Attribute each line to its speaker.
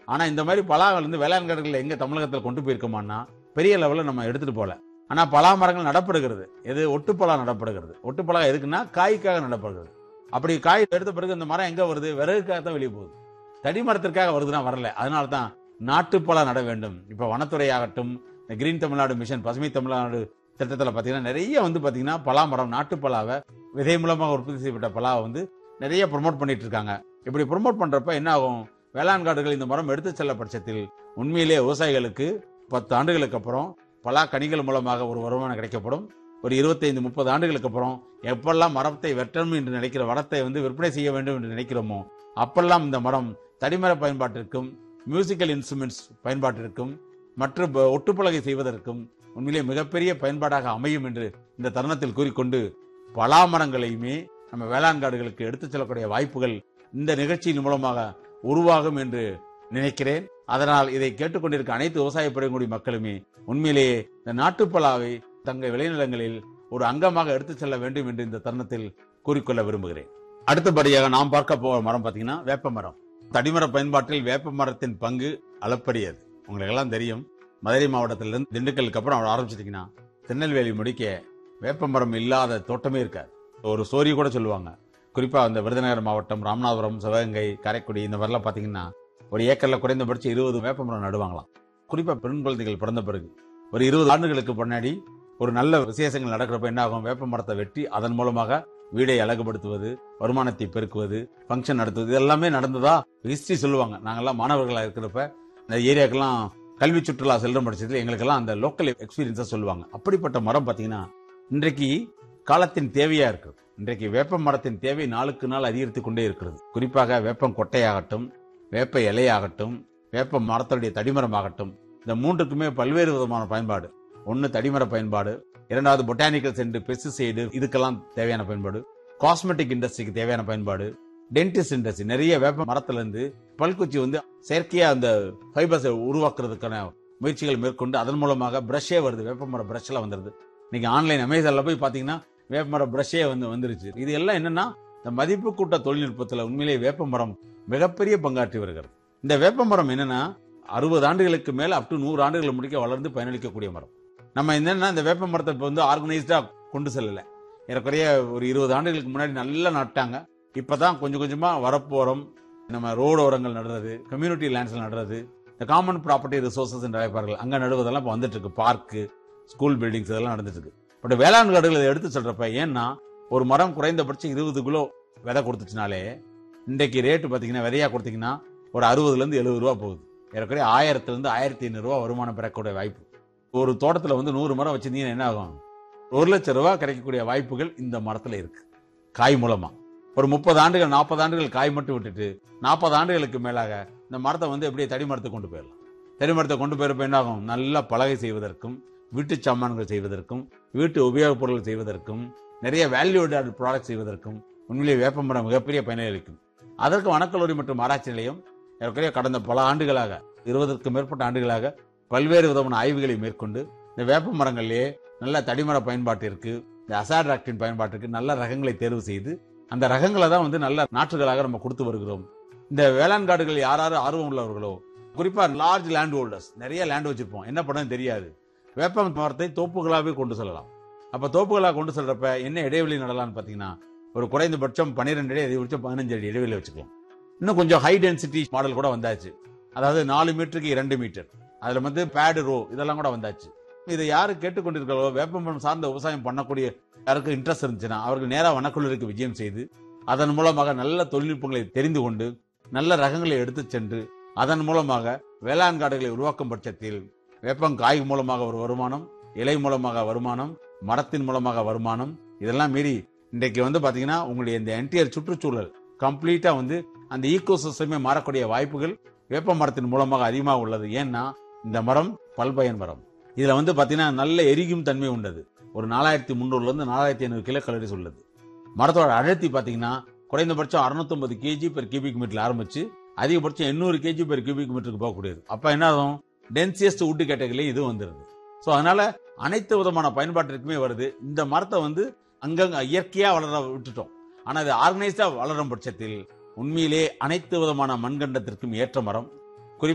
Speaker 1: ஆனா இந்த மாதிரி பலாங்கள் வந்து வேளாண் காடுகளில் எங்க தமிழகத்தில் கொண்டு போயிருக்கோமான்னா பெரிய லெவலில் நம்ம எடுத்துட்டு போல ஆனா பலா மரங்கள் நடப்படுகிறது எது ஒட்டுப்பலா நடப்படுகிறது ஒட்டுப்பலா எதுக்குன்னா காய்க்காக நடப்படுகிறது அப்படி காய் எடுத்த பிறகு இந்த மரம் எங்க வருது விறகுக்காக தான் வெளியே போகுது தடி மரத்திற்காக வருதுன்னா வரல அதனால தான் நாட்டுப்பலா நட வேண்டும் இப்ப வனத்துறை ஆகட்டும் இந்த கிரீன் தமிழ்நாடு மிஷன் பசுமை தமிழ்நாடு திட்டத்தில் பார்த்தீங்கன்னா நிறைய வந்து பார்த்தீங்கன்னா பலா மரம் நாட்டு பலாவை விதை மூலமாக உற்பத்தி செய்யப்பட்ட பலாவை வந்து நிறைய ப்ரொமோட் பண்ணிட்டு இருக்காங்க இப்படி ப்ரொமோட் பண்றப்ப என்ன ஆகும் வேளாண் காடுகள் இந்த மரம் எடுத்து செல்ல பட்சத்தில் உண்மையிலே விவசாயிகளுக்கு பத்து ஆண்டுகளுக்கு அப்புறம் பலா கனிகள் மூலமாக ஒரு வருமானம் கிடைக்கப்படும் ஒரு இருபத்தைந்து முப்பது ஆண்டுகளுக்கு அப்புறம் எப்பெல்லாம் மரத்தை வெட்டணும் என்று நினைக்கிற மரத்தை வந்து விற்பனை செய்ய வேண்டும் என்று நினைக்கிறோமோ அப்பெல்லாம் இந்த மரம் தடிமர பயன்பாட்டிற்கும் மியூசிக்கல் இன்ஸ்ட்ருமெண்ட்ஸ் பயன்பாட்டிற்கும் மற்றும் ப- ஒட்டுப்பலகை செய்வதற்கும் உண்மையிலே மிகப்பெரிய பயன்பாடாக அமையும் என்று இந்த தருணத்தில் கூறிக்கொண்டு பலா மரங்களையுமே நம்ம வேளாண் காடுகளுக்கு எடுத்துச் செல்லக்கூடிய வாய்ப்புகள் இந்த நிகழ்ச்சியின் மூலமாக உருவாகும் என்று நினைக்கிறேன் அதனால் இதை கேட்டுக்கொண்டிருக்க அனைத்து விவசாய பெருங்குடி மக்களுமே உண்மையிலேயே இந்த நாட்டுப்பலாவை தங்கள் விளைநிலங்களில் ஒரு அங்கமாக எடுத்துச் செல்ல வேண்டும் என்று இந்த தருணத்தில் கூறிக்கொள்ள விரும்புகிறேன் அடுத்தபடியாக நாம் பார்க்க போகிற மரம் பார்த்தீங்கன்னா வேப்ப மரம் தடிமர பயன்பாட்டில் வேப்ப மரத்தின் பங்கு அளப்பரியது உங்களுக்கு எல்லாம் தெரியும் மதுரை மாவட்டத்திலிருந்து திண்டுக்கலுக்கு அப்புறம் ஆரம்பிச்சிட்டிங்கன்னா திருநெல்வேலி முடிக்க வேப்ப மரம் இல்லாத தோட்டமே இருக்காது ஒரு ஸ்டோரி கூட சொல்லுவாங்க குறிப்பா அந்த விருதுநகர் மாவட்டம் ராமநாதபுரம் சிவகங்கை காரைக்குடி இந்த மாதிரிலாம் பாத்தீங்கன்னா ஒரு ஏக்கர்ல குறைந்தபட்சம் இருபது வேப்ப மரம் நடுவாங்களாம் குறிப்பா பெண் குழந்தைகள் பிறந்த பிறகு ஒரு இருபது ஆண்டுகளுக்கு முன்னாடி ஒரு நல்ல விசேஷங்கள் நடக்கிறப்ப என்ன ஆகும் வேப்ப மரத்தை வெட்டி அதன் மூலமாக வீடை அழகுபடுத்துவது வருமானத்தை பெருக்குவது ஃபங்க்ஷன் நடத்துவது இது எல்லாமே நடந்ததா ஹிஸ்டரி சொல்லுவாங்க நாங்கெல்லாம் மாணவர்களா இருக்கிறப்ப இந்த ஏரியாக்கெல்லாம் கல்வி சுற்றுலா செல்ற பட்சத்தில் எங்களுக்கெல்லாம் அந்த லோக்கல் எக்ஸ்பீரியன்ஸா சொல்லுவாங்க அப்படிப்பட்ட மரம் பாத்தீங்கன்னா இன்றைக்கு காலத்தின் தேவையா இருக்கு இன்றைக்கு வேப்ப மரத்தின் தேவை நாளுக்கு நாள் அதிகரித்து கொண்டே இருக்கிறது குறிப்பாக வேப்பம் கொட்டையாகட்டும் வேப்ப இலையாகட்டும் வேப்ப மரத்துடைய தடிமரமாகட்டும் இந்த மூன்றுக்குமே பல்வேறு விதமான பயன்பாடு ஒன்னு தடிமர பயன்பாடு இரண்டாவது பொட்டானிக்கல் சென்ட் பெஸ்டிசைடு இதுக்கெல்லாம் தேவையான பயன்பாடு காஸ்மெட்டிக் இண்டஸ்ட்ரிக்கு தேவையான பயன்பாடு டென்டிஸ்ட் இண்டஸ்ட்ரி நிறைய வேப்ப மரத்துல இருந்து பல்குச்சி வந்து செயற்கையா அந்த ஃபைபர்ஸை உருவாக்குறதுக்கான முயற்சிகள் மேற்கொண்டு அதன் மூலமாக பிரஷ்ஷே வருது வேப்ப மர பிரஷ் எல்லாம் வந்துருது இன்னைக்கு ஆன்லைன் அமேசான்ல போய் பாத்தீங்கன்னா வேப்ப மர பிரஷ்ஷே வந்து வந்துருச்சு இது எல்லாம் என்னன்னா இந்த மதிப்பு கூட்ட தொழில்நுட்பத்துல உண்மையிலேயே வேப்ப மரம் மிகப்பெரிய பங்காற்றி வருகிறது இந்த வேப்ப மரம் என்னன்னா அறுபது ஆண்டுகளுக்கு மேல அப் டு நூறு ஆண்டுகள் முடிக்க வளர்ந்து பயனளிக்கக்கூடிய மரம் நம்ம என்னன்னா இந்த வேப்ப மரத்தை இப்ப வந்து ஆர்கனைஸ்டா கொண்டு செல்லல ஏறக்குறைய ஒரு இருபது ஆண்டுகளுக்கு முன்னாடி நல்லா நட்டாங்க இப்பதான் கொஞ்சம் கொஞ்சமா வரப்போறோம் நம்ம ரோடு ஓரங்கள் நடுறது கம்யூனிட்டி லேண்ட்ஸ்ல நடுறது இந்த காமன் ப்ராப்பர்ட்டி ரிசோர்சஸ் என்று அழைப்பார்கள் அங்க நடுவதெல்லாம் இப்ப வந்துட்டு இருக்கு பார்க்கு ஸ்கூல் பில்டிங்ஸ் இதெல்லாம் நடந்துட்டு இருக்கு பட் வேளாண் காடுகள் இதை எடுத்து சொல்றப்ப ஏன்னா ஒரு மரம் குறைந்தபட்சம் இருபது கிலோ விதை கொடுத்துச்சுனாலே இன்றைக்கு ரேட்டு பாத்தீங்கன்னா விதையா கொடுத்தீங்கன்னா ஒரு அறுபதுல இருந்து எழுபது ரூபா போகுது ஏறக்குறைய ஆயிரத்துல இருந்து ஆயிரத்தி ஐநூறு ரூபா வருமானம் பெறக்கூடிய வாய்ப்பு ஒரு தோட்டத்துல வந்து நூறு மரம் வச்சிருந்தீங்கன்னா என்ன ஆகும் ஒரு லட்சம் ரூபாய் கிடைக்கக்கூடிய வாய்ப்புகள் இந்த மரத்துல இருக்கு காய் மூலமா ஒரு முப்பது ஆண்டுகள் நாற்பது ஆண்டுகள் காய் மட்டும் விட்டுட்டு நாற்பது ஆண்டுகளுக்கு மேலாக இந்த மரத்தை வந்து எப்படியே தடி மரத்தை கொண்டு போயிடலாம் தடி மரத்தை கொண்டு போயிருப்ப என்ன ஆகும் நல்ல பலகை செய்வதற்கும் வீட்டு சாமான்கள் செய்வதற்கும் வீட்டு உபயோகப் பொருட்கள் செய்வதற்கும் நிறைய வேல்யூ ப்ராடக்ட் செய்வதற்கும் உண்மையிலேயே வேப்பமரம் மிகப்பெரிய பயனை அளிக்கும் அதற்கு வனக்கல்லூரி மற்றும் ஆராய்ச்சி நிலையம் ஏற்கனவே கடந்த பல ஆண்டுகளாக இருபதற்கும் மேற்பட்ட ஆண்டுகளாக பல்வேறு விதமான ஆய்வுகளை மேற்கொண்டு இந்த வேப்ப மரங்களிலேயே நல்ல தடிமர பயன்பாட்டிற்கு இந்த அசாட்ராக்டின் பயன்பாட்டிற்கு நல்ல ரகங்களை தேர்வு செய்து அந்த ரகங்களை தான் வந்து நல்ல நாற்றுகளாக நம்ம கொடுத்து வருகிறோம் இந்த வேளாண் காடுகள் யார் யார் ஆர்வம் உள்ளவர்களோ குறிப்பா லார்ஜ் லேண்ட் ஹோல்டர்ஸ் நிறைய லேண்ட் வச்சிருப்போம் என்ன பண்ணணும் தெரியாது வேப்ப மரத்தை தோப்புகளாகவே கொண்டு செல்லலாம் அப்ப தோப்புகளாக கொண்டு செல்றப்ப என்ன இடைவெளி நடலாம்னு பாத்தீங்கன்னா ஒரு குறைந்தபட்சம் பன்னிரெண்டு அடி அதிகபட்சம் பதினஞ்சு அடி இடைவெளி வச்சுக்கலாம் இன்னும் கொஞ்சம் ஹை டென்சிட்டி மாடல் கூட வந்தாச்சு அதாவது நாலு மீட்டருக்கு இரண்டு மீட்டர் அதுல வந்து பேடு ரோ இதெல்லாம் கூட வந்தாச்சு இதை யாரு கேட்டுக்கொண்டிருக்கிறோ வேப்பமரம் சார்ந்த விவசாயம் பண்ணக்கூடிய யாருக்கு இன்ட்ரெஸ்ட் இருந்துச்சுன்னா அவர்கள் நேரா வனக்குழுவிற்கு விஜயம் செய்து அதன் மூலமாக நல்ல தொழில்நுட்பங்களை தெரிந்து கொண்டு நல்ல ரகங்களை எடுத்துச் சென்று அதன் மூலமாக வேளாண் காடுகளை உருவாக்கும் பட்சத்தில் வேப்பம் காய் மூலமாக ஒரு வருமானம் இலை மூலமாக வருமானம் மரத்தின் மூலமாக வருமானம் இதெல்லாம் மீறி இன்றைக்கு வந்து பாத்தீங்கன்னா உங்களுடைய இந்த என்டையர் சுற்றுச்சூழல் கம்ப்ளீட்டா வந்து அந்த ஈகோ சிஸ்டமே மாறக்கூடிய வாய்ப்புகள் வேப்ப மரத்தின் மூலமாக அதிகமாக உள்ளது ஏன்னா இந்த மரம் பல்பயன் மரம் இதுல வந்து பாத்தீங்கன்னா நல்ல எரிக்கும் தன்மை உண்டது ஒரு நாலாயிரத்தி முந்நூறுல இருந்து நாலாயிரத்தி ஐநூறு கிலோ கலோரிஸ் உள்ளது மரத்தோட அடர்த்தி பாத்தீங்கன்னா குறைந்தபட்சம் 650 கேஜி பெர் கியூபிக் மீட்டர் ஆரம்பிச்சு அதிகபட்சம் 800 கேஜி பெர் கியூபிக் மீட்டருக்கு போகக்கூடியது அப்ப என்ன ஆகும் டென்சியஸ்ட் உட்டு கேட்டகரியில இது வந்துருது சோ அதனால அனைத்து விதமான பயன்பாட்டிற்குமே வருது இந்த மரத்தை வந்து அங்கங்க இயற்கையா வளர விட்டுட்டோம் ஆனா அது ஆர்கனைஸ்டா வளரும் பட்சத்தில் உண்மையிலே அனைத்து விதமான மண்கண்டத்திற்கும் ஏற்ற மரம்